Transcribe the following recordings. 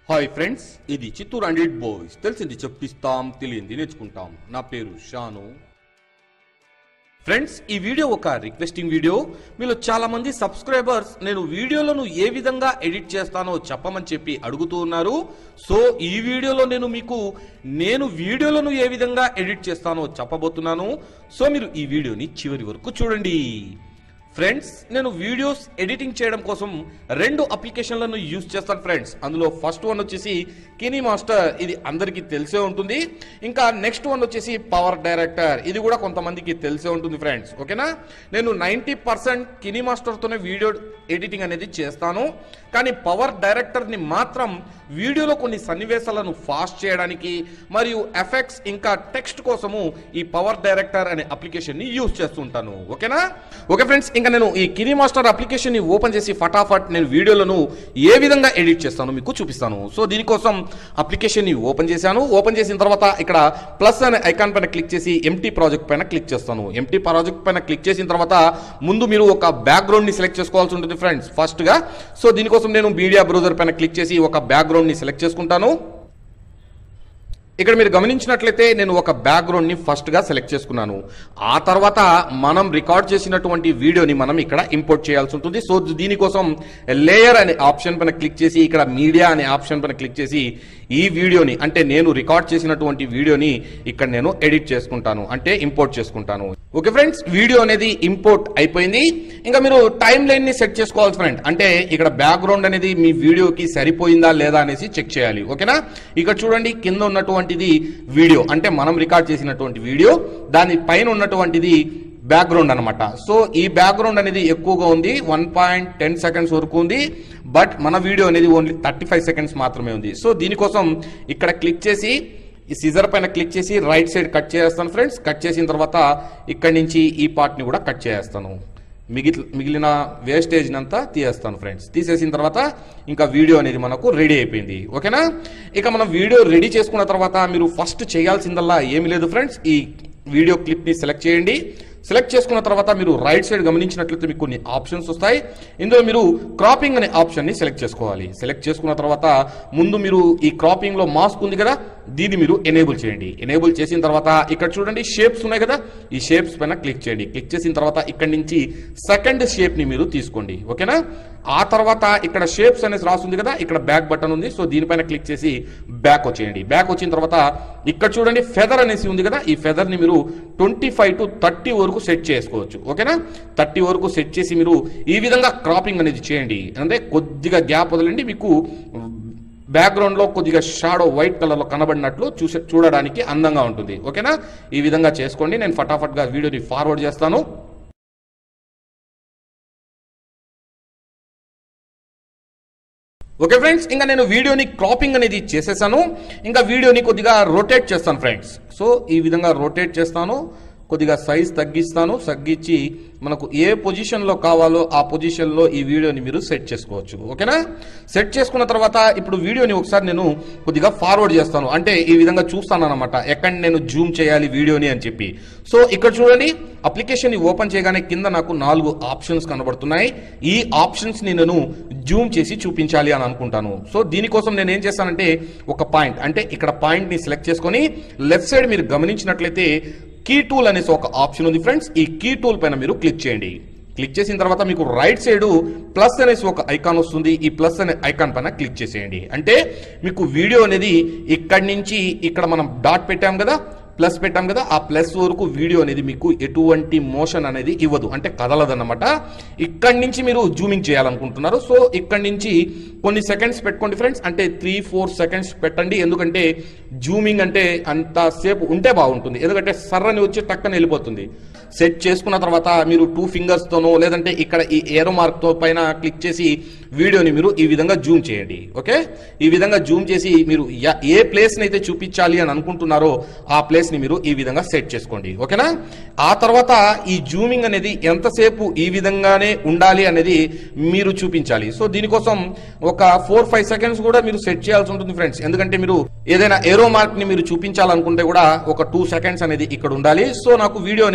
hi friends ఇది Chittoor hundred boys తెలిసింది చెప్పిస్తాం తెలియంది నేర్చుకుంటాం నా పేరు షాను ఫ్రెండ్స్ ఈ వీడియో ఒక రిక్వెస్టింగ్ వీడియో మీలో చాలా మంది సబ్స్క్రైబర్స్ నేను వీడియోలను ఏ విధంగా ఎడిట్ చేస్తానో చెప్పమని చెప్పి అడుగుతూ ఉన్నారు సో ఈ వీడియోలో నేను మీకు నేను వీడియోలను ఏ విధంగా ఎడిట్ చేస్తానో చెప్పబోతున్నాను సో మీరు ఈ వీడియోని చివరి వరకు చూడండి ఫ్రెండ్స్ నేను వీడియోస్ ఎడిటింగ్ చేయడం కోసం రెండు అప్లికేషన్లను యూజ్ చేస్తాను ఫ్రెండ్స్ అందులో ఫస్ట్ వన్ వచ్చేసి కినీ మాస్టర్ ఇది అందరికీ తెలిసే ఉంటుంది ఇంకా నెక్స్ట్ వన్ వచ్చేసి పవర్ డైరెక్టర్ ఇది కూడా కొంతమందికి తెలిసే ఉంటుంది ఫ్రెండ్స్ ఓకేనా నేను నైంటీ పర్సెంట్ కినీ మాస్టర్తోనే వీడియో ఎడిటింగ్ అనేది చేస్తాను కానీ పవర్ డైరెక్టర్ని మాత్రం వీడియోలో కొన్ని సన్నివేశాలను ఫాస్ట్ చేయడానికి మరియు ఎఫెక్ట్స్ ఇంకా టెక్స్ట్ కోసము ఈ పవర్ డైరెక్టర్ అనే అప్లికేషన్ని యూజ్ చేస్తుంటాను ఓకేనా ఓకే ఫ్రెండ్స్ ఇంకా నేను ఈ కినీ మాస్టర్ అప్లికేషన్ని ఓపెన్ చేసి ఫటాఫట్ నేను వీడియోలను ఏ విధంగా ఎడిట్ చేస్తానో మీకు చూపిస్తాను సో దీనికోసం అప్లికేషన్ని ఓపెన్ చేశాను ఓపెన్ చేసిన తర్వాత ఇక్కడ ప్లస్ అనే ఐకాన్ పైన క్లిక్ చేసి ఎంటీ ప్రాజెక్ట్ పైన క్లిక్ చేస్తాను ఎంటీ ప్రాజెక్ట్ పైన క్లిక్ చేసిన తర్వాత ముందు మీరు ఒక బ్యాక్గ్రౌండ్ ని సెలెక్ట్ చేసుకోవాల్సి ఉంటుంది ఫ్రెండ్స్ ఫస్ట్ గా సో దీనికోసం నేను మీడియా బ్రౌజర్ పైన క్లిక్ చేసి ఒక బ్యాక్గ్రౌండ్ ని సెలెక్ట్ చేసుకుంటాను ఇక్కడ మీరు గమనించినట్లయితే నేను ఒక బ్యాక్గ్రౌండ్ ని ఫస్ట్ గా సెలెక్ట్ చేసుకున్నాను ఆ తర్వాత మనం రికార్డ్ చేసినటువంటి వీడియోని మనం ఇక్కడ ఇంపోర్ట్ చేయాల్సి ఉంటుంది సో దీనికోసం లేయర్ అనే ఆప్షన్ పైన క్లిక్ చేసి ఇక్కడ మీడియా అనే ఆప్షన్ పైన క్లిక్ చేసి ఈ వీడియోని అంటే నేను రికార్డ్ చేసినటువంటి వీడియోని ఇక్కడ నేను ఎడిట్ చేసుకుంటాను అంటే ఇంపోర్ట్ చేసుకుంటాను ఓకే ఫ్రెండ్స్ వీడియో అనేది ఇంపోర్ట్ అయిపోయింది ఇంకా మీరు టైం లైన్ ని సెట్ చేసుకోవాలి ఫ్రెండ్ అంటే ఇక్కడ బ్యాక్గ్రౌండ్ అనేది మీ వీడియోకి సరిపోయిందా లేదా అనేసి చెక్ చేయాలి ఓకేనా ఇక్కడ చూడండి కింద ఉన్నటువంటిది వీడియో అంటే మనం రికార్డ్ చేసినటువంటి వీడియో దాని పైన ఉన్నటువంటిది బ్యాక్గ్రౌండ్ అనమాట సో ఈ బ్యాక్గ్రౌండ్ అనేది ఎక్కువగా ఉంది వన్ పాయింట్ టెన్ సెకండ్స్ వరకు ఉంది బట్ మన వీడియో అనేది ఓన్లీ థర్టీ ఫైవ్ సెకండ్స్ మాత్రమే ఉంది సో దీనికోసం ఇక్కడ క్లిక్ చేసి ఈ సిజర్ పైన క్లిక్ చేసి రైట్ సైడ్ కట్ చేస్తాను ఫ్రెండ్స్ కట్ చేసిన తర్వాత ఇక్కడి నుంచి ఈ పార్ట్ని కూడా కట్ చేస్తాను మిగిలి మిగిలిన వేస్టేజ్ అంతా తీసేస్తాను ఫ్రెండ్స్ తీసేసిన తర్వాత ఇంకా వీడియో అనేది మనకు రెడీ అయిపోయింది ఓకేనా ఇక మనం వీడియో రెడీ చేసుకున్న తర్వాత మీరు ఫస్ట్ చేయాల్సిందల్లా ఏమి లేదు ఫ్రెండ్స్ ఈ వీడియో క్లిప్ని సెలెక్ట్ చేయండి సెలెక్ట్ చేసుకున్న తర్వాత మీరు రైట్ సైడ్ గమనించినట్లయితే మీకు కొన్ని ఆప్షన్స్ వస్తాయి ఇందులో మీరు క్రాపింగ్ అనే ఆప్షన్ని సెలెక్ట్ చేసుకోవాలి సెలెక్ట్ చేసుకున్న తర్వాత ముందు మీరు ఈ క్రాపింగ్ లో మాస్క్ ఉంది కదా దీన్ని మీరు ఎనేబుల్ చేయండి ఎనేబుల్ చేసిన తర్వాత ఇక్కడ చూడండి షేప్స్ ఉన్నాయి కదా ఈ షేప్స్ పైన క్లిక్ చేయండి క్లిక్ చేసిన తర్వాత ఇక్కడ నుంచి సెకండ్ షేప్ ని మీరు తీసుకోండి ఓకేనా ఆ తర్వాత ఇక్కడ షేప్స్ అనేసి రాస్తుంది కదా ఇక్కడ బ్యాక్ బటన్ ఉంది సో దీనిపైన క్లిక్ చేసి బ్యాక్ వచ్చేయండి బ్యాక్ వచ్చిన తర్వాత ఇక్కడ చూడండి ఫెదర్ అనేసి ఉంది కదా ఈ ఫెదర్ ని మీరు ట్వంటీ ఫైవ్ టు థర్టీ వరకు సెట్ చేసుకోవచ్చు ఓకేనా థర్టీ వరకు సెట్ చేసి మీరు ఈ విధంగా క్రాపింగ్ అనేది చేయండి అంటే కొద్దిగా గ్యాప్ వదలండి మీకు బ్యాక్గ్రౌండ్ లో కొద్దిగా షాడో వైట్ కలర్ లో కనబడినట్లు చూసే చూడడానికి అందంగా ఉంటుంది ఓకేనా ఈ విధంగా చేసుకోండి నేను ఫటాఫట్ గా వీడియోని ఫార్వర్డ్ చేస్తాను ఓకే ఫ్రెండ్స్ ఇంకా నేను వీడియోని క్రాపింగ్ అనేది చేసేసాను ఇంకా వీడియోని కొద్దిగా రొటేట్ చేస్తాను ఫ్రెండ్స్ సో ఈ విధంగా రొటేట్ చేస్తాను కొద్దిగా సైజ్ తగ్గిస్తాను తగ్గించి మనకు ఏ పొజిషన్లో కావాలో ఆ పొజిషన్లో ఈ వీడియోని మీరు సెట్ చేసుకోవచ్చు ఓకేనా సెట్ చేసుకున్న తర్వాత ఇప్పుడు వీడియోని ఒకసారి నేను కొద్దిగా ఫార్వర్డ్ చేస్తాను అంటే ఈ విధంగా చూస్తాను అనమాట ఎక్కడ నేను జూమ్ చేయాలి వీడియోని అని చెప్పి సో ఇక్కడ చూడండి అప్లికేషన్ ఓపెన్ చేయగానే కింద నాకు నాలుగు ఆప్షన్స్ కనబడుతున్నాయి ఈ ఆప్షన్స్ ని నేను జూమ్ చేసి చూపించాలి అని అనుకుంటాను సో దీనికోసం నేను ఏం చేస్తానంటే ఒక పాయింట్ అంటే ఇక్కడ పాయింట్ ని సెలెక్ట్ చేసుకొని లెఫ్ట్ సైడ్ మీరు గమనించినట్లయితే కీ టూల్ అనేసి ఒక ఆప్షన్ ఉంది ఫ్రెండ్స్ ఈ కీ టూల్ పైన మీరు క్లిక్ చేయండి క్లిక్ చేసిన తర్వాత మీకు రైట్ సైడ్ ప్లస్ అనేసి ఒక ఐకాన్ వస్తుంది ఈ ప్లస్ అనే ఐకాన్ పైన క్లిక్ చేసేయండి అంటే మీకు వీడియో అనేది ఇక్కడి నుంచి ఇక్కడ మనం డాట్ పెట్టాం కదా ప్లస్ పెట్టాం కదా ఆ ప్లస్ వరకు వీడియో అనేది మీకు ఎటువంటి మోషన్ అనేది ఇవ్వదు అంటే కదలదన్నమాట ఇక్కడి నుంచి మీరు జూమింగ్ చేయాలనుకుంటున్నారు సో ఇక్కడి నుంచి కొన్ని సెకండ్స్ పెట్టుకోండి ఫ్రెండ్స్ అంటే త్రీ ఫోర్ సెకండ్స్ పెట్టండి ఎందుకంటే జూమింగ్ అంటే అంత సేపు ఉంటే బాగుంటుంది ఎందుకంటే సర్రని వచ్చి టక్కన వెళ్ళిపోతుంది సెట్ చేసుకున్న తర్వాత మీరు టూ ఫింగర్స్ తోనో లేదంటే ఇక్కడ ఈ ఏరో మార్క్ తో పైన క్లిక్ చేసి వీడియోని మీరు ఈ విధంగా జూమ్ చేయండి ఓకే ఈ విధంగా జూమ్ చేసి మీరు యా- ఏ ప్లేస్ ని అయితే చూపించాలి అని అనుకుంటున్నారో ఆ ప్లేస్ ని మీరు ఈ విధంగా సెట్ చేసుకోండి ఓకేనా ఆ తర్వాత ఈ జూమింగ్ అనేది ఎంతసేపు ఈ విధంగానే ఉండాలి అనేది మీరు చూపించాలి సో దీనికోసం ఒక ఫోర్ ఫైవ్ సెకండ్స్ కూడా మీరు సెట్ చేయాల్సి ఉంటుంది ఫ్రెండ్స్ ఎందుకంటే మీరు ఏదైనా ఏరో మార్క్ ని మీరు చూపించాలనుకుంటే కూడా ఒక టూ సెకండ్స్ అనేది ఇక్కడ ఉండాలి సో నాకు వీడియో అనేది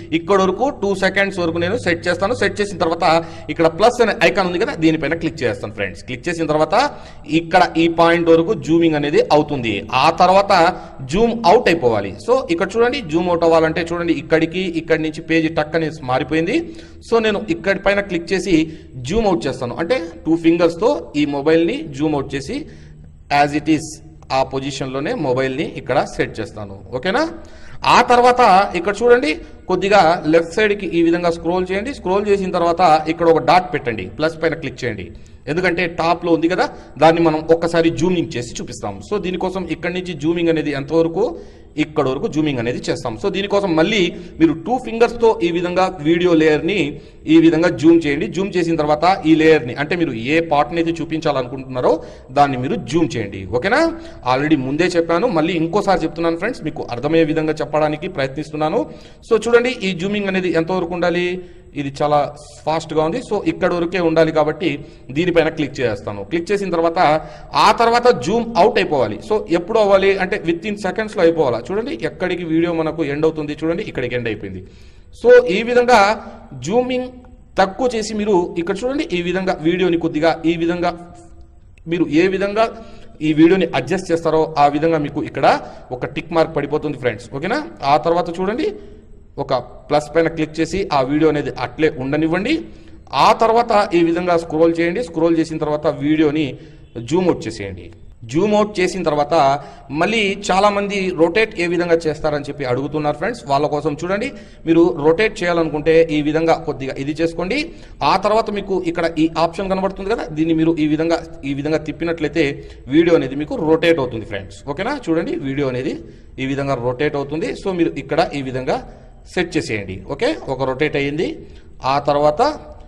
ఇక్కడ వరకు టూ సెకండ్స్ వరకు నేను సెట్ చేస్తాను సెట్ చేసిన తర్వాత ఇక్కడ ప్లస్ అనే ఐకాన్ ఉంది కదా దీనిపైన క్లిక్ చేస్తాను ఫ్రెండ్స్ క్లిక్ చేసిన తర్వాత ఇక్కడ ఈ పాయింట్ వరకు జూమింగ్ అనేది అవుతుంది ఆ తర్వాత జూమ్ అవుట్ అయిపోవాలి సో ఇక్కడ చూడండి జూమ్ అవుట్ అవ్వాలంటే చూడండి ఇక్కడికి ఇక్కడి నుంచి పేజ్ టక్ అని మారిపోయింది సో నేను ఇక్కడి పైన క్లిక్ చేసి జూమ్ అవుట్ చేస్తాను అంటే టూ ఫింగర్స్తో ఈ మొబైల్ని జూమ్ అవుట్ చేసి యాజ్ ఇట్ ఈస్ ఆ పొజిషన్లోనే మొబైల్ని ఇక్కడ సెట్ చేస్తాను ఓకేనా ఆ తర్వాత ఇక్కడ చూడండి కొద్దిగా లెఫ్ట్ సైడ్కి ఈ విధంగా స్క్రోల్ చేయండి స్క్రోల్ చేసిన తర్వాత ఇక్కడ ఒక డాట్ పెట్టండి ప్లస్ పైన క్లిక్ చేయండి ఎందుకంటే టాప్లో ఉంది కదా దాన్ని మనం ఒక్కసారి జూమింగ్ చేసి చూపిస్తాం సో దీనికోసం ఇక్కడి నుంచి జూమింగ్ అనేది ఎంతవరకు ఇక్కడ వరకు జూమింగ్ అనేది చేస్తాం సో దీనికోసం మళ్ళీ మీరు టూ ఫింగర్స్తో ఈ విధంగా వీడియో లేయర్ని ఈ విధంగా జూమ్ చేయండి జూమ్ చేసిన తర్వాత ఈ లేయర్ని అంటే మీరు ఏ పార్ట్ని అయితే చూపించాలనుకుంటున్నారో దాన్ని మీరు జూమ్ చేయండి ఓకేనా ఆల్రెడీ ముందే చెప్పాను మళ్ళీ ఇంకోసారి చెప్తున్నాను ఫ్రెండ్స్ మీకు అర్థమయ్యే విధంగా చెప్పడానికి ప్రయత్నిస్తున్నాను సో చూడండి ఈ జూమింగ్ అనేది ఎంతవరకు ఉండాలి ఇది చాలా ఫాస్ట్గా ఉంది సో ఇక్కడ వరకే ఉండాలి కాబట్టి దీనిపైన క్లిక్ చేస్తాను క్లిక్ చేసిన తర్వాత ఆ తర్వాత జూమ్ అవుట్ అయిపోవాలి సో ఎప్పుడు అవ్వాలి అంటే విత్ ఇన్ సెకండ్స్లో అయిపోవాలి చూడండి ఎక్కడికి వీడియో మనకు ఎండ్ అవుతుంది చూడండి ఇక్కడికి ఎండ్ అయిపోయింది సో ఈ విధంగా జూమింగ్ తక్కువ చేసి మీరు ఇక్కడ చూడండి ఈ విధంగా వీడియోని కొద్దిగా ఈ విధంగా మీరు ఏ విధంగా ఈ వీడియోని అడ్జస్ట్ చేస్తారో ఆ విధంగా మీకు ఇక్కడ ఒక టిక్ మార్క్ పడిపోతుంది ఫ్రెండ్స్ ఓకేనా ఆ తర్వాత చూడండి ఒక ప్లస్ పైన క్లిక్ చేసి ఆ వీడియో అనేది అట్లే ఉండనివ్వండి ఆ తర్వాత ఈ విధంగా స్క్రోల్ చేయండి స్క్రోల్ చేసిన తర్వాత వీడియోని జూమ్ అవుట్ చేసేయండి జూమ్ అవుట్ చేసిన తర్వాత మళ్ళీ చాలా మంది రొటేట్ ఏ విధంగా చేస్తారని చెప్పి అడుగుతున్నారు ఫ్రెండ్స్ వాళ్ళ కోసం చూడండి మీరు రొటేట్ చేయాలనుకుంటే ఈ విధంగా కొద్దిగా ఇది చేసుకోండి ఆ తర్వాత మీకు ఇక్కడ ఈ ఆప్షన్ కనబడుతుంది కదా దీన్ని మీరు ఈ విధంగా ఈ విధంగా తిప్పినట్లయితే వీడియో అనేది మీకు రొటేట్ అవుతుంది ఫ్రెండ్స్ ఓకేనా చూడండి వీడియో అనేది ఈ విధంగా రొటేట్ అవుతుంది సో మీరు ఇక్కడ ఈ విధంగా సెట్ చేసేయండి ఓకే ఒక రొటేట్ అయ్యింది ఆ తర్వాత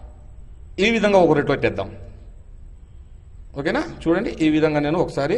ఈ విధంగా ఒక రొటేట్ చేద్దాం ఓకేనా చూడండి ఈ విధంగా నేను ఒకసారి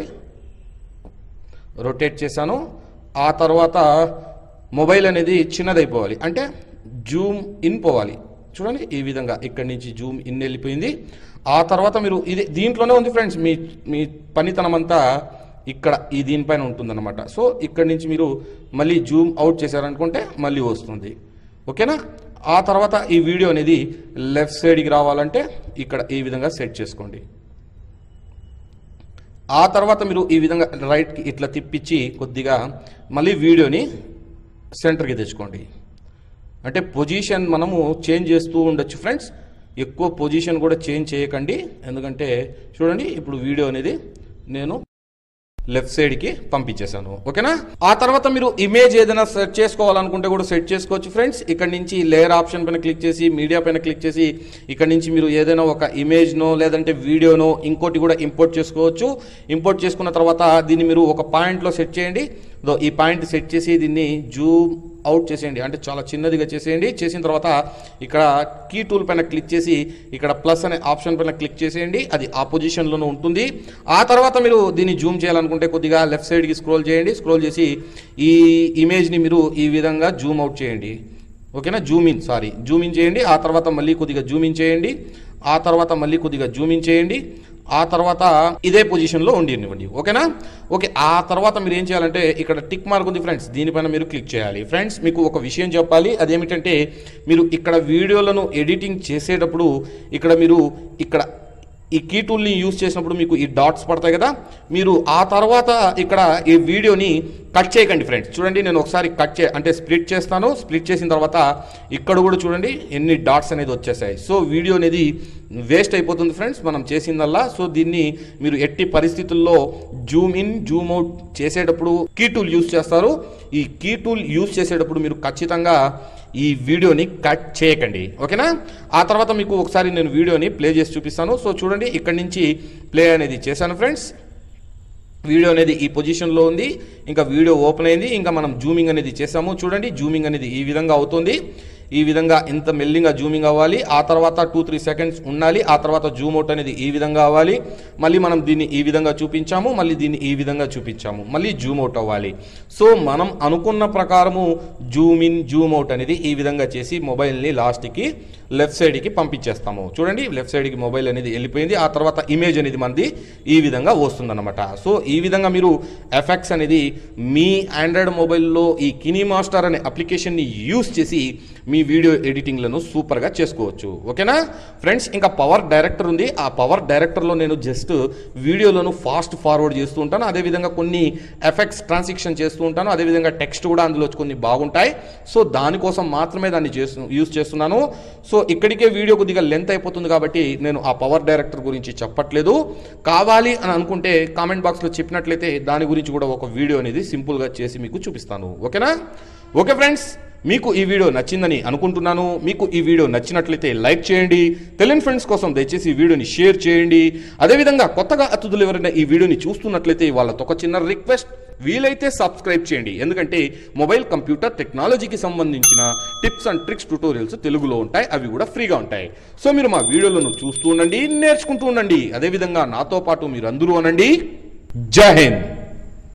రొటేట్ చేశాను ఆ తర్వాత మొబైల్ అనేది చిన్నదైపోవాలి అంటే జూమ్ ఇన్ పోవాలి చూడండి ఈ విధంగా ఇక్కడి నుంచి జూమ్ ఇన్ వెళ్ళిపోయింది ఆ తర్వాత మీరు ఇది దీంట్లోనే ఉంది ఫ్రెండ్స్ మీ మీ పనితనం అంతా ఇక్కడ ఈ దీనిపైన ఉంటుందన్నమాట సో ఇక్కడి నుంచి మీరు మళ్ళీ జూమ్ అవుట్ చేశారనుకుంటే మళ్ళీ వస్తుంది ఓకేనా ఆ తర్వాత ఈ వీడియో అనేది లెఫ్ట్ సైడ్కి రావాలంటే ఇక్కడ ఈ విధంగా సెట్ చేసుకోండి ఆ తర్వాత మీరు ఈ విధంగా రైట్కి ఇట్లా తిప్పించి కొద్దిగా మళ్ళీ వీడియోని సెంటర్కి తెచ్చుకోండి అంటే పొజిషన్ మనము చేంజ్ చేస్తూ ఉండొచ్చు ఫ్రెండ్స్ ఎక్కువ పొజిషన్ కూడా చేంజ్ చేయకండి ఎందుకంటే చూడండి ఇప్పుడు వీడియో అనేది నేను లెఫ్ట్ సైడ్కి పంపించేశాను ఓకేనా ఆ తర్వాత మీరు ఇమేజ్ ఏదైనా సెట్ చేసుకోవాలనుకుంటే కూడా సెట్ చేసుకోవచ్చు ఫ్రెండ్స్ ఇక్కడ నుంచి లేయర్ ఆప్షన్ పైన క్లిక్ చేసి మీడియా పైన క్లిక్ చేసి ఇక్కడ నుంచి మీరు ఏదైనా ఒక ఇమేజ్నో లేదంటే వీడియోనో ఇంకోటి కూడా ఇంపోర్ట్ చేసుకోవచ్చు ఇంపోర్ట్ చేసుకున్న తర్వాత దీన్ని మీరు ఒక పాయింట్లో సెట్ చేయండి దో ఈ పాయింట్ సెట్ చేసి దీన్ని జూమ్ అవుట్ చేసేయండి అంటే చాలా చిన్నదిగా చేసేయండి చేసిన తర్వాత ఇక్కడ కీ టూల్ పైన క్లిక్ చేసి ఇక్కడ ప్లస్ అనే ఆప్షన్ పైన క్లిక్ చేసేయండి అది ఆ పొజిషన్లోనే ఉంటుంది ఆ తర్వాత మీరు దీన్ని జూమ్ చేయాలనుకుంటే కొద్దిగా లెఫ్ట్ సైడ్కి స్క్రోల్ చేయండి స్క్రోల్ చేసి ఈ ఇమేజ్ని మీరు ఈ విధంగా జూమ్ అవుట్ చేయండి ఓకేనా zoom in sorry zoom in చేయండి ఆ తర్వాత మళ్ళీ కొద్దిగా జూమ్ ఇన్ చేయండి ఆ తర్వాత మళ్ళీ కొద్దిగా జూమ్ ఇన్ చేయండి ఆ తర్వాత ఇదే పొజిషన్లో ఉండినివ్వండి ఓకేనా ఓకే ఆ తర్వాత మీరు ఏం చేయాలంటే ఇక్కడ టిక్ మార్క్ ఉంది ఫ్రెండ్స్ దీనిపైన మీరు క్లిక్ చేయాలి ఫ్రెండ్స్ మీకు ఒక విషయం చెప్పాలి అదేమిటంటే మీరు ఇక్కడ వీడియోలను ఎడిటింగ్ చేసేటప్పుడు ఇక్కడ మీరు ఇక్కడ ఈ కీ టూల్ని యూజ్ చేసినప్పుడు మీకు ఈ డాట్స్ పడతాయి కదా మీరు ఆ తర్వాత ఇక్కడ ఈ వీడియోని కట్ చేయకండి ఫ్రెండ్స్ చూడండి నేను ఒకసారి కట్ చే అంటే స్ప్లిట్ చేస్తాను స్ప్లిట్ చేసిన తర్వాత ఇక్కడ కూడా చూడండి ఎన్ని డాట్స్ అనేది వచ్చేసాయి సో వీడియో అనేది వేస్ట్ అయిపోతుంది ఫ్రెండ్స్ మనం చేసిందల్లా సో దీన్ని మీరు ఎట్టి పరిస్థితుల్లో జూమ్ ఇన్ జూమ్ అవుట్ చేసేటప్పుడు కీ టూల్ యూజ్ చేస్తారు ఈ కీ టూల్ యూజ్ చేసేటప్పుడు మీరు ఖచ్చితంగా ఈ వీడియోని కట్ చేయకండి ఓకేనా ఆ తర్వాత మీకు ఒకసారి నేను వీడియోని ప్లే చేసి చూపిస్తాను సో చూడండి ఇక్కడి నుంచి ప్లే అనేది చేశాను ఫ్రెండ్స్ వీడియో అనేది ఈ పొజిషన్లో ఉంది ఇంకా వీడియో ఓపెన్ అయింది ఇంకా మనం జూమింగ్ అనేది చేసాము చూడండి జూమింగ్ అనేది ఈ విధంగా అవుతుంది ఈ విధంగా ఇంత మెల్లిగా జూమింగ్ అవ్వాలి ఆ తర్వాత టూ త్రీ సెకండ్స్ ఉండాలి ఆ తర్వాత జూమ్ అవుట్ అనేది ఈ విధంగా అవ్వాలి మళ్ళీ మనం దీన్ని ఈ విధంగా చూపించాము మళ్ళీ దీన్ని ఈ విధంగా చూపించాము మళ్ళీ జూమ్ అవుట్ అవ్వాలి సో మనం అనుకున్న ప్రకారము జూమ్ ఇన్ జూమ్ అవుట్ అనేది ఈ విధంగా చేసి మొబైల్ని లాస్ట్కి లెఫ్ట్ సైడ్కి పంపించేస్తాము చూడండి లెఫ్ట్ సైడ్కి మొబైల్ అనేది వెళ్ళిపోయింది ఆ తర్వాత ఇమేజ్ అనేది మనది ఈ విధంగా వస్తుందన్నమాట సో ఈ విధంగా మీరు ఎఫెక్ట్స్ అనేది మీ ఆండ్రాయిడ్ మొబైల్లో ఈ కినీ మాస్టర్ అనే అప్లికేషన్ని యూస్ చేసి మీ వీడియో ఎడిటింగ్లను సూపర్గా చేసుకోవచ్చు ఓకేనా ఫ్రెండ్స్ ఇంకా పవర్ డైరెక్టర్ ఉంది ఆ పవర్ డైరెక్టర్లో నేను జస్ట్ వీడియోలను ఫాస్ట్ ఫార్వర్డ్ చేస్తూ ఉంటాను అదేవిధంగా కొన్ని ఎఫెక్ట్స్ ట్రాన్సిక్షన్ చేస్తూ ఉంటాను అదేవిధంగా టెక్స్ట్ కూడా అందులో కొన్ని బాగుంటాయి సో దానికోసం మాత్రమే దాన్ని చేస్తు యూస్ చేస్తున్నాను సో ఇక్కడికే వీడియో కొద్దిగా లెంత్ అయిపోతుంది కాబట్టి నేను ఆ పవర్ డైరెక్టర్ గురించి చెప్పట్లేదు కావాలి అని అనుకుంటే కామెంట్ బాక్స్లో చెప్పినట్లయితే దాని గురించి కూడా ఒక వీడియో అనేది సింపుల్గా చేసి మీకు చూపిస్తాను ఓకేనా ఓకే ఫ్రెండ్స్ మీకు ఈ వీడియో నచ్చిందని అనుకుంటున్నాను మీకు ఈ వీడియో నచ్చినట్లయితే లైక్ చేయండి తెలియని ఫ్రెండ్స్ కోసం దయచేసి ఈ వీడియోని షేర్ చేయండి అదేవిధంగా కొత్తగా అతిథులు ఎవరైనా ఈ వీడియోని చూస్తున్నట్లయితే వాళ్ళతో ఒక చిన్న రిక్వెస్ట్ వీలైతే సబ్స్క్రైబ్ చేయండి ఎందుకంటే మొబైల్ కంప్యూటర్ టెక్నాలజీకి సంబంధించిన టిప్స్ అండ్ ట్రిక్స్ ట్యూటోరియల్స్ తెలుగులో ఉంటాయి అవి కూడా ఫ్రీగా ఉంటాయి సో మీరు మా వీడియోలను చూస్తూ ఉండండి నేర్చుకుంటూ ఉండండి అదేవిధంగా నాతో పాటు మీరు అందరూ అనండి జై హింద్